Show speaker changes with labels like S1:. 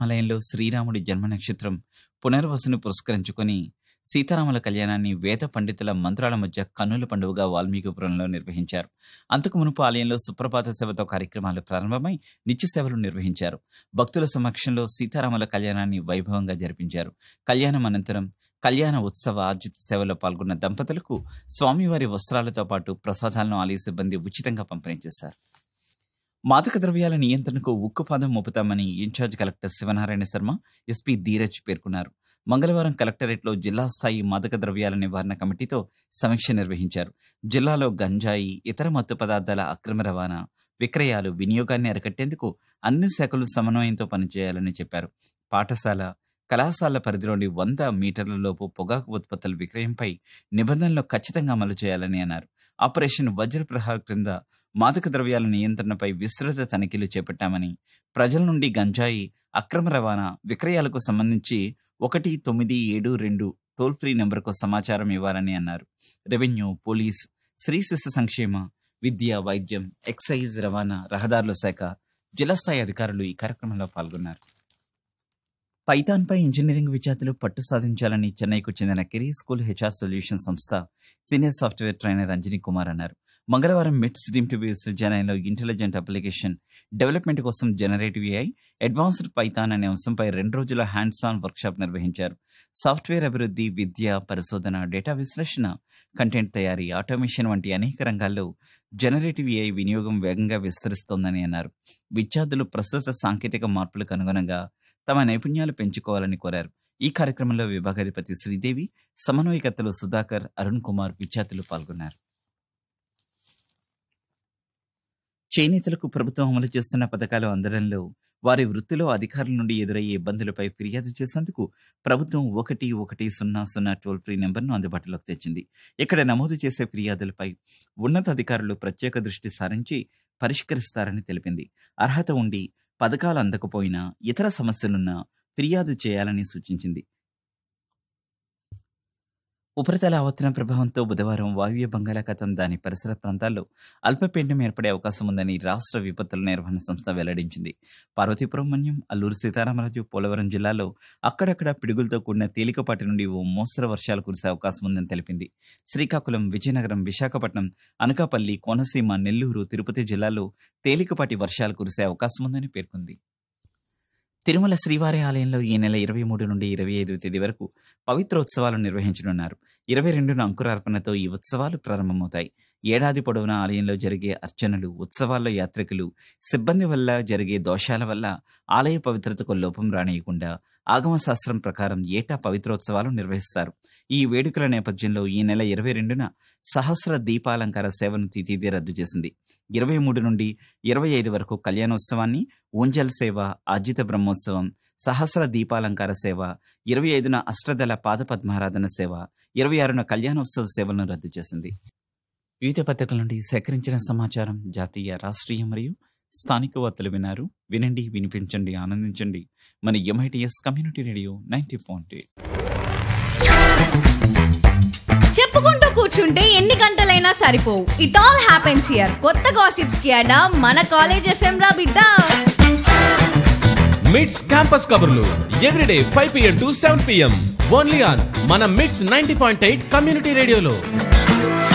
S1: ఆలయంలో శ్రీరాముడి జన్మ నక్షత్రం పునర్వసును పురస్కరించుకొని సీతారాముల కళ్యాణాన్ని వేద పండితుల మంత్రాల మధ్య కన్నుల పండుగగా వాల్మీకిపురంలో నిర్వహించారు అంతకు మునుపు ఆలయంలో సుప్రభాత సేవతో కార్యక్రమాలు ప్రారంభమై నిత్య సేవలు నిర్వహించారు భక్తుల సమక్షంలో సీతారాముల కళ్యాణాన్ని వైభవంగా జరిపించారు కళ్యాణం అనంతరం కళ్యాణ ఉత్సవ ఆర్జిత సేవలో పాల్గొన్న దంపతులకు స్వామివారి వస్త్రాలతో పాటు ప్రసాదాలను ఆలయ సిబ్బంది ఉచితంగా పంపిణీ చేశారు మాదక ద్రవ్యాల నియంత్రణకు ఉక్కుపాదం మోపుతామని in-charge collector Sivanarayana Sharma SP Dheeraj పేర్కొన్నారు మంగళవారం కలెక్టరేట్లో జిల్లా స్థాయి మాదక ద్రవ్యాల నివారణ కమిటీతో సమీక్ష నిర్వహించారు జిల్లాలో గంజాయి ఇతర మత్తు పదార్థాల అక్రమ రవాణా విక్రయాలు వినియోగాన్ని అరికట్టేందుకు అన్ని శాఖలు సమన్వయంతో పనిచేయాలని చెప్పారు పాఠశాల కళాశాల పరిధిలోని వంద మీటర్ల లోపు పొగాకు ఉత్పత్తుల విక్రయంపై నిబంధనలు ఖచ్చితంగా అమలు చేయాలని అన్నారు ఆపరేషన్ వజ్రప్రహార్ క్రింద మాదక ద్రవ్యాల నియంత్రణపై విస్తృత తనిఖీలు చేపట్టామని ప్రజల నుండి గంజాయి అక్రమ రవాణా విక్రయాలకు సంబంధించి ఒకటి తొమ్మిది ఏడు రెండు టోల్ ఫ్రీ నెంబర్కు సమాచారం ఇవ్వాలని అన్నారు రెవెన్యూ పోలీస్ స్త్రీ శిశు సంక్షేమ విద్య వైద్యం ఎక్సైజ్ రవాణా రహదారుల శాఖ జిల్లా స్థాయి అధికారులు ఈ కార్యక్రమంలో పాల్గొన్నారు పైథాన్పై ఇంజనీరింగ్ విద్యార్థులు పట్టు సాధించాలని చెన్నైకు చెందిన కెరీర్ స్కూల్ హెచ్ఆర్ సొల్యూషన్ సంస్థ senior software trainer Anjani Kumar అన్నారు మంగళవారం మిట్స్ డ్రీమ్ టు విశ్వవిద్యాలయంలో ఇంటెలిజెంట్ అప్లికేషన్ డెవలప్మెంట్ కోసం జనరేటివ్ ఏఐ అడ్వాన్స్డ్ పైథాన్ అనే అంశంపై రెండు రోజుల హ్యాండ్స్ ఆన్ వర్క్షాప్ నిర్వహించారు సాఫ్ట్వేర్ అభివృద్ధి విద్య పరిశోధన డేటా విశ్లేషణ కంటెంట్ తయారీ ఆటోమేషన్ వంటి అనేక రంగాల్లో జనరేటివ్ ఏఐ వినియోగం వేగంగా విస్తరిస్తోందని అన్నారు విద్యార్థులు ప్రస్తుత సాంకేతిక మార్పులకు అనుగుణంగా తమ నైపుణ్యాలు పెంచుకోవాలని కోరారు ఈ కార్యక్రమంలో విభాగాధిపతి శ్రీదేవి సమన్వయకర్తలు సుధాకర్ అరుణ్ కుమార్ విద్యార్థులు పాల్గొన్నారు చేనేతలకు ప్రభుత్వం అమలు చేస్తున్న పథకాలు అందడంలో వారి వృత్తిలో అధికారుల నుండి ఎదురయ్యే ఇబ్బందులపై ఫిర్యాదు చేసేందుకు ప్రభుత్వం ఒకటి ఒకటి సున్నా సున్నా టోల్ ఫ్రీ నెంబర్ను అందుబాటులోకి తెచ్చింది ఇక్కడ నమోదు చేసే ఫిర్యాదులపై ఉన్నతాధికారులు ప్రత్యేక దృష్టి సారించి పరిష్కరిస్తారని తెలిపింది అర్హత ఉండి పథకాలు అందకపోయినా ఇతర సమస్యలున్నా ఫిర్యాదు చేయాలని సూచించింది ఉపరితల ఆవర్తన ప్రభావంతో బుధవారం వాయువ్య బంగాళాఖాతం దాని పరిసర ప్రాంతాల్లో అల్పపీడనం ఏర్పడే అవకాశం ఉందని రాష్ట్ర విపత్తుల నిర్వహణ సంస్థ వెల్లడించింది పార్వతీపురం మన్యం అల్లూరు సీతారామరాజు పోలవరం జిల్లాలో అక్కడక్కడ పిడుగులతో కూడిన తేలికపాటి నుండి ఓ మోస్తరు వర్షాలు కురిసే అవకాశం ఉందని తెలిపింది శ్రీకాకుళం విజయనగరం విశాఖపట్నం అనకాపల్లి కోనసీమ నెల్లూరు తిరుపతి జిల్లాలో తేలికపాటి వర్షాలు కురిసే అవకాశం ఉందని పేర్కొంది తిరుమల శ్రీవారి ఆలయంలో ఈ నెల ఇరవై మూడు నుండి ఇరవై ఐదు తేదీ వరకు పవిత్రోత్సవాలు నిర్వహించనున్నారు ఇరవై రెండున అంకురార్పణతో ఈ ఉత్సవాలు ప్రారంభమవుతాయి ఏడాది పొడవునా ఆలయంలో జరిగే అర్చనలు ఉత్సవాల్లో యాత్రికులు సిబ్బంది వల్ల జరిగే దోషాల వల్ల ఆలయ పవిత్రతకు లోపం రానియకుండా ఆగమ శాస్త్రం ప్రకారం ఏటా పవిత్రోత్సవాలు నిర్వహిస్తారు ఈ వేడుకల నేపథ్యంలో ఈ నెల ఇరవై రెండున సహస్ర దీపాలంకార సేవను తిథిది రద్దు చేసింది ఇరవై మూడు నుండి ఇరవై ఐదు వరకు కళ్యాణోత్సవాన్ని ఊంజల్ సేవ అజిత బ్రహ్మోత్సవం సహస్ర దీపాలంకార సేవ ఇరవై ఐదున అష్టదళ పాదపద్మారాధన సేవ ఇరవై ఆరున కళ్యాణోత్సవ సేవలను రద్దు చేసింది వివిధ పత్రికల నుండి సేకరించిన సమాచారం జాతీయ రాష్ట్రీయ మరియు స్థానిక వార్తలు విన్నారు వినండి వినిపించండి ఆనందించండి మన MITS community radio ninety point
S2: చెప్పుకుంటూ కూర్చుంటే ఎన్ని గంటలైనా సరిపోవు ఇట్ ఆల్ హ్యాపెన్స్ హియర్ కొత్త గాసిప్స్ కి అడా మన కాలేజ్ ఎఫ్ఎం రా బిడ్డ
S3: మిడ్స్ క్యాంపస్ కబుర్లు everyday five PM to seven PM only on మన MITS ninety point eight community రేడియోలో